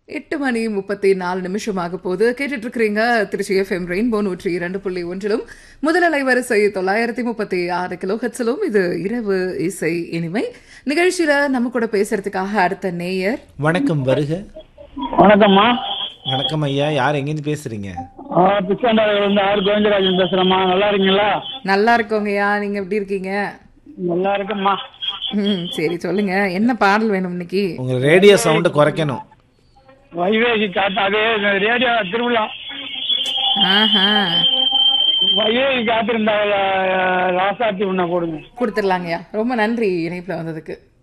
எட்டு மணி முப்பத்தி நாலு நிமிஷமாக போது கேட்டுட்டு இருக்கிறீங்க திருச்சி எஃப்எம் ரெயின்போ நூற்றி இரண்டு புள்ளி ஒன்றிலும் முதல் அலைவரிசை தொள்ளாயிரத்தி முப்பத்தி ஆறு கிலோ ஹெட்ஸிலும் இது இரவு இசை இனிமை நிகழ்ச்சியில நம்ம கூட பேசுறதுக்காக அடுத்த நேயர் வணக்கம் வருக வணக்கம்மா வணக்கம் ஐயா யார் எங்கேருந்து பேசுறீங்க பிச்சாண்டாவில் வந்து ஆர் கோவிந்தராஜன் பேசுறேம்மா நல்லா இருக்கீங்களா நல்லா இருக்கோங்கய்யா நீங்க எப்படி இருக்கீங்க நல்லா இருக்கம்மா ம் சரி சொல்லுங்க என்ன பாடல் வேணும் இன்னைக்கு உங்க ரேடியோ சவுண்டை குறைக்கணும் வைவேகி காத்து அதே ரேடியோ திருவிழா ஆஹா வைவேகி காத்திருந்தா ராசாத்தி உன்னை போடுங்க கொடுத்துடலாங்கய்யா ரொம்ப நன்றி இணைப்புல வந்ததுக்கு